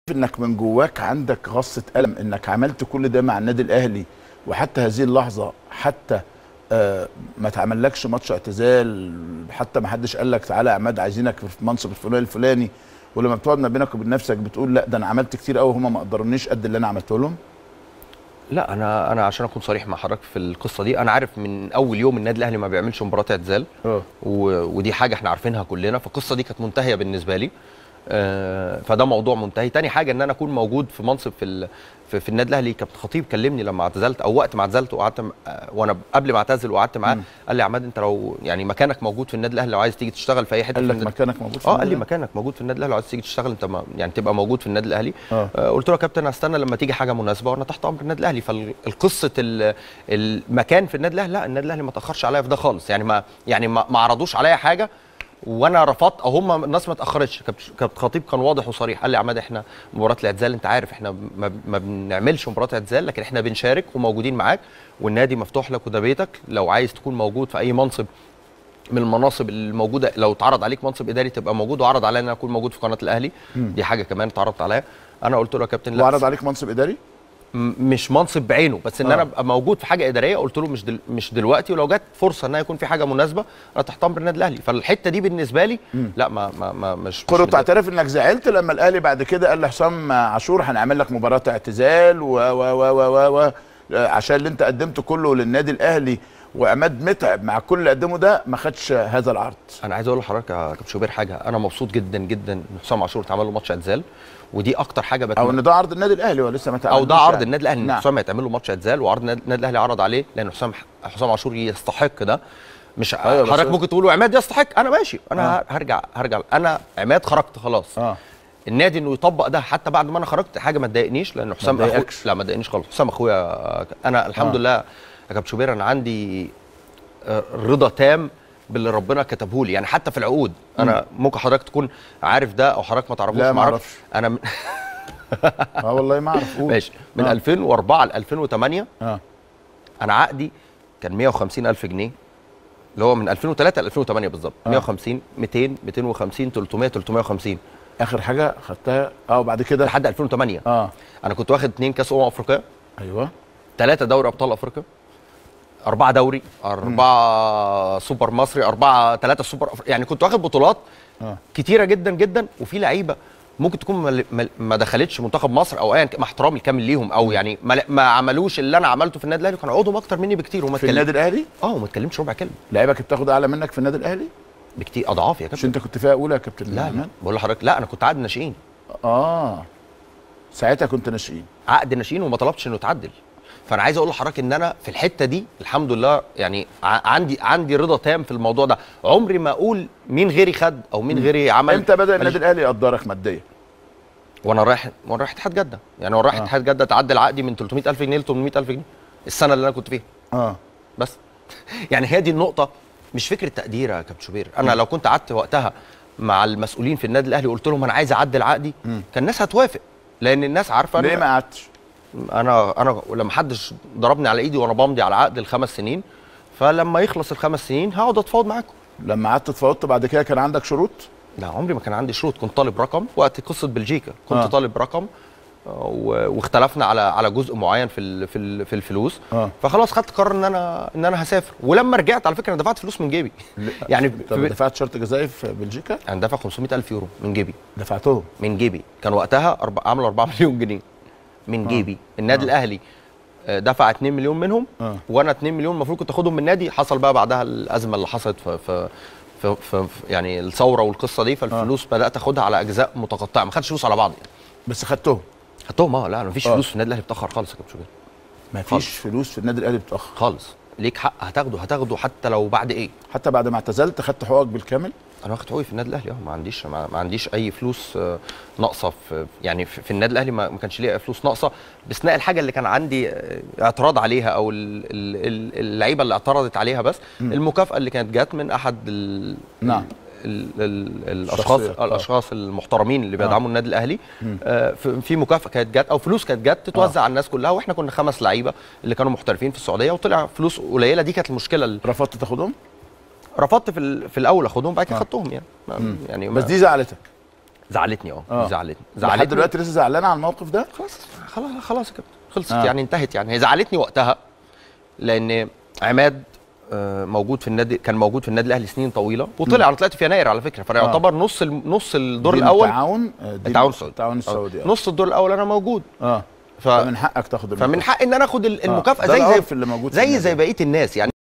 انك من جواك عندك غصه الم انك عملت كل ده مع النادي الاهلي وحتى هذه اللحظه حتى آه ما تعملكش ماتش اعتزال حتى ما حدش قال لك تعالى يا عماد عايزينك في منصب الفلاني الفلاني ولما بتقعد ما بينك وبين نفسك بتقول لا ده انا عملت كتير قوي هم ما قدرونيش قد اللي انا عملته لهم لا انا انا عشان اكون صريح مع حضرتك في القصه دي انا عارف من اول يوم النادي الاهلي ما بيعملش مباراه اعتزال اه و- ودي حاجه احنا عارفينها كلنا فالقصه دي كانت منتهيه بالنسبه لي آه، فده موضوع منتهي تاني حاجه ان انا اكون موجود في منصب في ال... في, في النادي الاهلي كابتن خطيب كلمني لما اعتزلت او وقت ما اعتزلت وقعدت م- آه، وانا قبل ما اعتزل وقعدت معاه مم. قال لي يا عماد انت لو يعني مكانك موجود في النادي الاهلي لو عايز تيجي تشتغل في اي حته قال في لك النادي- مكانك موجود في اه قال لي النادي؟ مكانك موجود في النادي الاهلي لو عايز تيجي تشتغل انت ما يعني تبقى موجود في النادي الاهلي اه آه، قلت له يا كابتن هستنى لما تيجي حاجه مناسبه وانا تحت امر النادي الاهلي فالقصه المكان في النادي الاهلي لا النادي الاهلي ما تاخرش عليا في ده خالص يعني ما يعني ما, ما عرضوش عليا حاجه وانا رفضت او هم الناس ما اتاخرتش كابتن كابتن خطيب كان واضح وصريح قال لي يا عماد احنا مباراه الاعتزال انت عارف احنا ما, ما بنعملش مباراه اعتزال لكن احنا بنشارك وموجودين معاك والنادي مفتوح لك وده بيتك لو عايز تكون موجود في اي منصب من المناصب الموجوده لو اتعرض عليك منصب اداري تبقى موجود وعرض عليا ان انا اكون موجود في قناه الاهلي مم. دي حاجه كمان اتعرضت عليا انا قلت له يا كابتن لا وعرض عليك منصب اداري م- مش منصب بعينه بس ان آه. انا ابقى موجود في حاجه اداريه قلت له مش دل مش دلوقتي ولو جت فرصه ان يكون في حاجه مناسبه انا تحت امر النادي الاهلي فالحته دي بالنسبه لي مم. لا ما ما, ما مش كنت مش متضايق. تعترف انك زعلت لما الاهلي بعد كده قال لحسام عاشور هنعمل لك مباراه اعتزال و و و و و, و عشان اللي انت قدمته كله للنادي الاهلي وعماد متعب مع كل اللي قدمه ده ما خدش هذا العرض انا عايز اقول لحضرتك يا كابتن شوبير حاجه انا مبسوط جدا جدا ان حسام عاشور اتعمل له ماتش اعتزال ودي اكتر حاجه بتمنى او ان ده عرض النادي الاهلي ولسه ما او تعملوش ده عرض يعني. النادي الاهلي ان نعم. حسام هيتعمل له ماتش اعتزال وعرض النادي النادي الاهلي عرض عليه لان حسام حسام عاشور يستحق ده مش أيوة، بس حضرتك هو- ممكن تقولوا عماد يستحق انا ماشي انا هرجع هرجع انا عماد خرجت خلاص اه النادي انه يطبق ده حتى بعد ما انا خرجت حاجه ما تضايقنيش لان حسام أخو... تضايقكش. لا ما تضايقنيش خالص حسام اخويا انا الحمد آه. لله يا كابتن شوبير انا عندي آه، رضا تام باللي ربنا كتبه لي يعني حتى في العقود انا ممكن حضرتك تكون عارف ده او حضرتك ما تعرفوش لا، ما أعرفش. أعرفش. انا من... اه والله ما اعرف قول. ماشي من آه. 2004 ل 2008 اه انا عقدي كان 150 الف جنيه اللي هو من 2003 ل 2008 بالظبط آه. 150 200 250 300 350 اخر حاجه خدتها اه وبعد كده لحد 2008 اه انا كنت واخد اثنين كاس امم افريقيا ايوه ثلاثة دوري ابطال افريقيا أربعة دوري أربعة سوبر مصري أربعة ثلاثة سوبر أفريقيا يعني كنت واخد بطولات اه كتيرة جدا جدا وفي لعيبة ممكن تكون ما- ما- ما دخلتش منتخب مصر او ايا كان- مع احترامي الكامل ليهم او يعني ما, ما عملوش اللي انا عملته في النادي الاهلي كانوا عقودهم اكتر مني بكتير وما في اتكلم- النادي الاهلي اه وما اتكلمش ربع كلمه لعيبه كانت بتاخد اعلى منك في النادي الاهلي بكتير اضعاف يا مش كابتن انت كنت فيها اولى يا كابتن لا لا عماد؟ بقول لحضرتك لا انا كنت عقد ناشئين اه ساعتها كنت ناشئين عقد ناشئين وما طلبتش انه يتعدل فانا عايز اقول لحضرتك ان انا في الحته دي الحمد لله يعني ع- عندي عندي رضا تام في الموضوع ده عمري ما اقول مين غيري خد او مين غيري عمل امتى بدا ماليش- النادي الاهلي يقدرك ماديا وانا رايح وانا رايح اتحاد جده يعني وانا رايح آه. اتحاد جده تعدل عقدي من 300000 جنيه ل 800000 جنيه السنه اللي انا كنت فيها اه بس يعني هي دي النقطه مش فكره تقدير يا كابتن شوبير انا لو كنت قعدت وقتها مع المسؤولين في النادي الاهلي وقلت لهم انا عايز اعدل عقدي مم. كان الناس هتوافق لان الناس عارفه ليه إن- ما قعدتش انا انا لما حدش ضربني على ايدي وانا بمضي على عقد الخمس سنين فلما يخلص الخمس سنين هقعد اتفاوض معاكم لما قعدت اتفاوضت بعد كده كان عندك شروط لا عمري ما كان عندي شروط كنت طالب رقم وقت قصه بلجيكا كنت آه. آه. طالب رقم آه، و- واختلفنا على على جزء معين في ال- في ال- في الفلوس اه فخلاص خدت قرار ان انا ان انا هسافر ولما رجعت على فكره انا دفعت فلوس من جيبي يعني طب في دفعت شرط جزائي في بلجيكا انا دافع 500000 يورو من جيبي دفعتهم من جيبي كان وقتها أربع- عملوا 4 مليون جنيه من آه. جيبي النادي آه. الاهلي آه، دفع 2 مليون منهم اه وانا 2 مليون المفروض كنت اخدهم من النادي حصل بقى بعدها الازمه اللي حصلت في في في, في, في يعني الثوره والقصه دي فالفلوس بدات اخدها على اجزاء متقطعه ما خدتش فلوس على بعض يعني بس خدتهم خدتهم اه لا ما فيش آه. فلوس في النادي الاهلي بتاخر خالص يا كابتن شوبير ما فيش خالص. فلوس في النادي الاهلي بتاخر خالص ليك حق هتاخده هتاخده حتى لو بعد ايه حتى بعد ما اعتزلت خدت حقوقك بالكامل انا واخد حقوقي في النادي الاهلي اه ما عنديش ما, ما عنديش اي فلوس آه، ناقصه في يعني في, في النادي الاهلي ما, ما كانش ليا أي فلوس ناقصه باستثناء الحاجه اللي كان عندي آه، اعتراض عليها او ال- ال- ال- اللعيبه اللي اعترضت عليها بس مم. المكافاه اللي كانت جات من احد ال نعم. ال ال الاشخاص الشخصيات، آه. الاشخاص المحترمين اللي بيدعموا النادي الاهلي مم. آه، في في مكافاه كانت جات او فلوس كانت جات تتوزع على الناس كلها واحنا كنا خمس لعيبه اللي كانوا محترفين في السعوديه وطلع فلوس قليله دي كانت المشكله اللي رفضت تاخدهم رفضت في ال- في الاول اخدهم بعد كده آه. خدتهم يعني ما- مم. يعني بس ما- دي زعلتك زعلتني اه اه زعلتني لحد زعلتني دلوقتي لسه زعلان على الموقف ده خلاص خلاص خلاص كده خلصت آه. آه. يعني انتهت يعني هي زعلتني وقتها لان عماد آه، موجود في النادي كان موجود في النادي الاهلي سنين طويله وطلع انا طلعت في يناير على فكره فانا آه. يعتبر نص ال- نص الدور دي الاول التعاون آه، دي التعاون السعودي التعاون السعودي آه. آه. نص الدور الاول انا موجود اه ف... فمن حقك تاخد فمن حق ان انا اخد ال- المكافاه ده زي العرف زي اللي موجود في زي النادي. زي بقيه الناس يعني